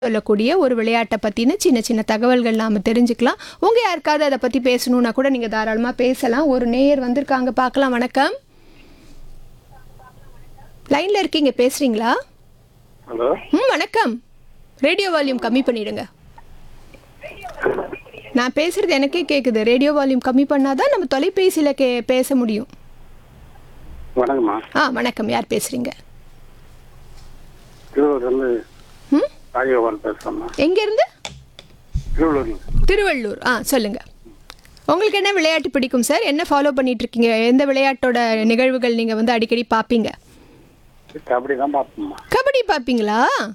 சொல்லக்கூடிய ஒரு விளையாட்டை பற்றின சின்ன சின்ன தகவல்கள் நாம் தெரிஞ்சுக்கலாம் உங்கள் யாருக்காவது அதை பற்றி பேசணுன்னா கூட நீங்கள் தாராளமாக பேசலாம் ஒரு நேயர் வந்திருக்காங்க பார்க்கலாம் வணக்கம் லைனில் இருக்கீங்க பேசுகிறீங்களா ஹலோ ம் வணக்கம் ரேடியோ வால்யூம் கம்மி பண்ணிடுங்க நான் பேசுறது எனக்கே கேட்குது ரேடியோ வால்யூம் கம்மி பண்ணாதான் நம்ம தொலைபேசியில் கே பேச முடியும் வணக்கம்மா ஆ வணக்கம் யார் பேசுகிறீங்க திருவள்ளூர்லேருந்து ம் ராஜகோபால் பேசுகிறேம்மா எங்கேருந்து திருவள்ளூர்ல திருவள்ளூர் ஆ சொல்லுங்க உங்களுக்கு என்ன விளையாட்டு பிடிக்கும் சார் என்ன ஃபாலோ பண்ணிட்டு இருக்கீங்க எந்த விளையாட்டோட நிகழ்வுகள் நீங்கள் வந்து அடிக்கடி பார்ப்பீங்க கபடி தான் பார்ப்போம்மா கபடி பார்ப்பீங்களா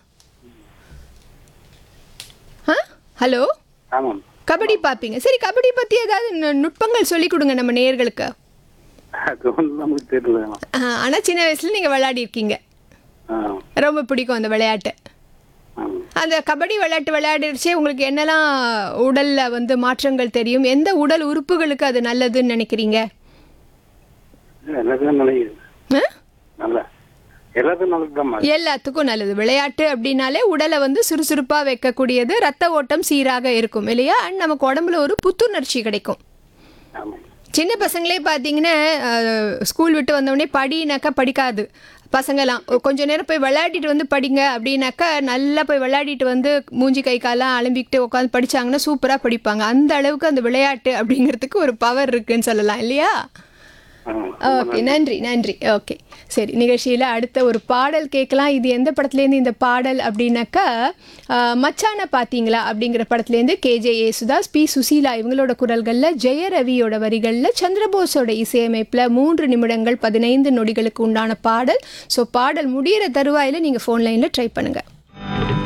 ஆ ஹலோ ஆமாம் கபடி பார்ப்பீங்க சரி கபடி பற்றி ஏதாவது நு- நுட்பங்கள் சொல்லி கொடுங்க நம்ம நேயர்களுக்கு அது வந்து நமக்கு தெரியலம்மா ஆனால் சின்ன வயசில் நீங்கள் விளையாடி இருக்கீங்க ஆ ரொம்ப பிடிக்கும் அந்த விளையாட்டு ஆமாம் அந்த கபடி விளையாட்டு விளையாடிடுச்சே உங்களுக்கு என்னெல்லாம் உடலில் வந்து மாற்றங்கள் தெரியும் எந்த உடல் உறுப்புகளுக்கு அது நல்லதுன்னு நினைக்கிறீங்க எல்லாத்துக்கும் நல்லது ஆ நல்ல எல்லாத்துக்கும் நல்லதுதாம்மா எல்லாத்துக்கும் நல்லது விளையாட்டு அப்படின்னாலே உடலை வந்து சுறுசுறுப்பாக வைக்கக்கூடியது ரத்த ஓட்டம் சீராக இருக்கும் இல்லையா அண்ட் நமக்கு உடம்புல ஒரு புத்துணர்ச்சி கிடைக்கும் ஆமாம் சின்ன பசங்களே பார்த்தீங்கன்னா அஹ், ஸ்கூல் விட்டு வந்தோடனே படினாக்கா படிக்காது பசங்களாம் ஒ- கொஞ்ச நேரம் போய் விளையாடிட்டு வந்து படிங்க அப்படின்னாக்கா நல்லா போய் விளையாடிட்டு வந்து மூஞ்சி கை காலாம் அலம்பிக்கிட்டு உட்காந்து படிச்சாங்கன்னா சூப்பராக படிப்பாங்க அந்த அளவுக்கு அந்த விளையாட்டு அப்படிங்கிறதுக்கு ஒரு பவர் இருக்குன்னு சொல்லலாம் இல்லையா ஆமாம் ஓகே நன்றி நன்றி ஓகே சரி நிகழ்ச்சியில் அடுத்த ஒரு பாடல் கேட்கலாம் இது எந்த படத்துலேருந்து இந்த பாடல் அப்படின்னாக்கா ஆஹ், மச்சான பார்த்தீங்களா அப்படிங்கிற படத்துலேருந்து கேஜே யேசுதாஸ் பி சுசீலா இவங்களோட குரல்களில் ஜெயரவியோட வரிகளில் சந்திரபோஸோட இசையமைப்பில் மூன்று நிமிடங்கள் பதினைந்து நொடிகளுக்கு உண்டான பாடல் ஸோ பாடல் முடியிற தருவாயில் நீங்கள் ஃபோன் லைனில் ட்ரை பண்ணுங்கள்